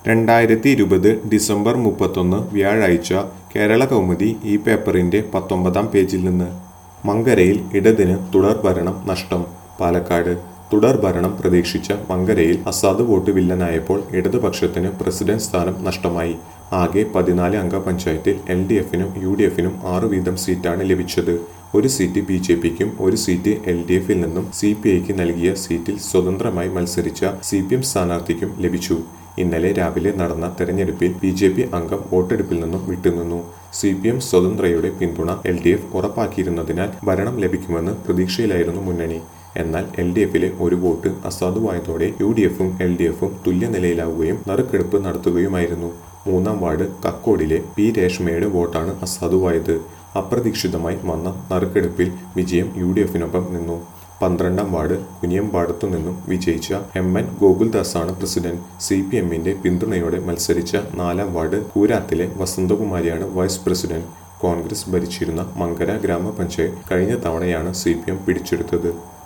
രണ്ടായിരത്തി ഇരുപത് ഡിസംബർ മുപ്പത്തൊന്ന് വ്യാഴാഴ്ച കേരള കൗമുദി ഈ പേപ്പറിന്റെ പത്തൊമ്പതാം പേജിൽ നിന്ന് മങ്കരയിൽ ഇടതിന് തുടർഭരണം നഷ്ടം പാലക്കാട് തുടർഭരണം പ്രതീക്ഷിച്ച മങ്കരയിൽ അസാദ് വോട്ട് വില്ലനായപ്പോൾ ഇടതുപക്ഷത്തിന് പ്രസിഡന്റ് സ്ഥാനം നഷ്ടമായി ആകെ പതിനാല് അംഗ പഞ്ചായത്തിൽ എൽ ഡി എഫിനും യു ഡി എഫിനും ആറ് വീതം സീറ്റാണ് ലഭിച്ചത് ഒരു സീറ്റ് ബി ജെ പിക്കും ഒരു സീറ്റ് എൽ ഡി എഫിൽ നിന്നും സി പി ഐക്ക് നൽകിയ സീറ്റിൽ സ്വതന്ത്രമായി മത്സരിച്ച സി പി എം സ്ഥാനാർത്ഥിക്കും ലഭിച്ചു ഇന്നലെ രാവിലെ നടന്ന തെരഞ്ഞെടുപ്പിൽ ബി ജെ പി അംഗം വോട്ടെടുപ്പിൽ നിന്നും വിട്ടുനിന്നു സി പി എം സ്വതന്ത്രയുടെ പിന്തുണ എൽ ഡി എഫ് ഉറപ്പാക്കിയിരുന്നതിനാൽ ഭരണം ലഭിക്കുമെന്ന് പ്രതീക്ഷയിലായിരുന്നു മുന്നണി എന്നാൽ എൽ ഡി എഫിലെ ഒരു വോട്ട് അസാധുവായതോടെ യു ഡി എഫും എൽ ഡി എഫും തുല്യനിലയിലാവുകയും നറുക്കെടുപ്പ് നടത്തുകയുമായിരുന്നു മൂന്നാം വാർഡ് കക്കോടിലെ പി രേഷ്മയുടെ വോട്ടാണ് അസാധുവായത് അപ്രതീക്ഷിതമായി വന്ന നറുക്കെടുപ്പിൽ വിജയം യു ഡി എഫിനൊപ്പം നിന്നു പന്ത്രണ്ടാം വാർഡ് കുനിയമ്പാടത്തു നിന്നും വിജയിച്ച എം എൻ ഗോകുൽദാസാണ് പ്രസിഡന്റ് സി പി എമ്മിന്റെ പിന്തുണയോടെ മത്സരിച്ച നാലാം വാർഡ് കൂരാത്തിലെ വസന്തകുമാരിയാണ് വൈസ് പ്രസിഡന്റ് കോൺഗ്രസ് ഭരിച്ചിരുന്ന മങ്കര ഗ്രാമപഞ്ചായത്ത് കഴിഞ്ഞ തവണയാണ് സി പി എം പിടിച്ചെടുത്തത്